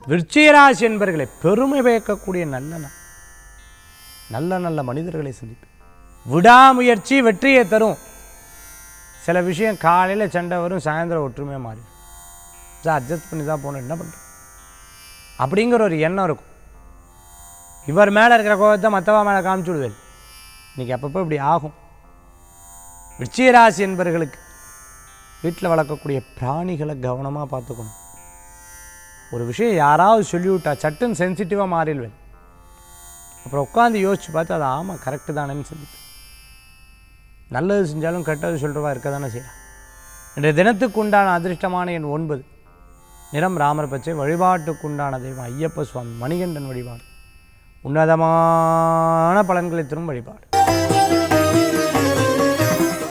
விருச்சிகராசி என்பர்களை பெருமை பயக்கக்கூடிய நல்ல நாள் நல்ல நல்ல மனிதர்களை சந்திப்பு விடாமுயற்சி வெற்றியை தரும் சில விஷயம் காலையில் சண்டை வரும் சாயந்தரம் ஒற்றுமையாக மாறிடும் சார் அட்ஜஸ்ட் பண்ணி தான் போகணும் என்ன பண்ணுறது அப்படிங்கிற ஒரு எண்ணம் இருக்கும் இவர் மேலே இருக்கிற கோபத்தை மற்றவா மேலே காமிச்சு விடுவேன் இன்றைக்கி அப்பப்போ இப்படி ஆகும் விருச்சிகராசி என்பவர்களுக்கு வீட்டில் வளர்க்கக்கூடிய பிராணிகளை கவனமாக பார்த்துக்கணும் ஒரு விஷயம் யாராவது சொல்லிவிட்டா சட்டுன்னு சென்சிட்டிவாக மாறிடுவேன் அப்புறம் உட்காந்து யோசிச்சு பார்த்து அது ஆமாம் கரெக்டு தானேன்னு சிந்திப்பேன் நல்லது செஞ்சாலும் கெட்டது சொல்கிறவா இருக்க தானே செய்யலாம் இன்றைய தினத்துக்கு உண்டான அதிர்ஷ்டமான எண் ஒன்பது நிறம் ராமர் பச்சை வழிபாட்டுக்கு உண்டான தெய்வம் ஐயப்ப சுவாமி மணிகண்டன் வழிபாடு உன்னதமான பலன்களை தரும் வழிபாடு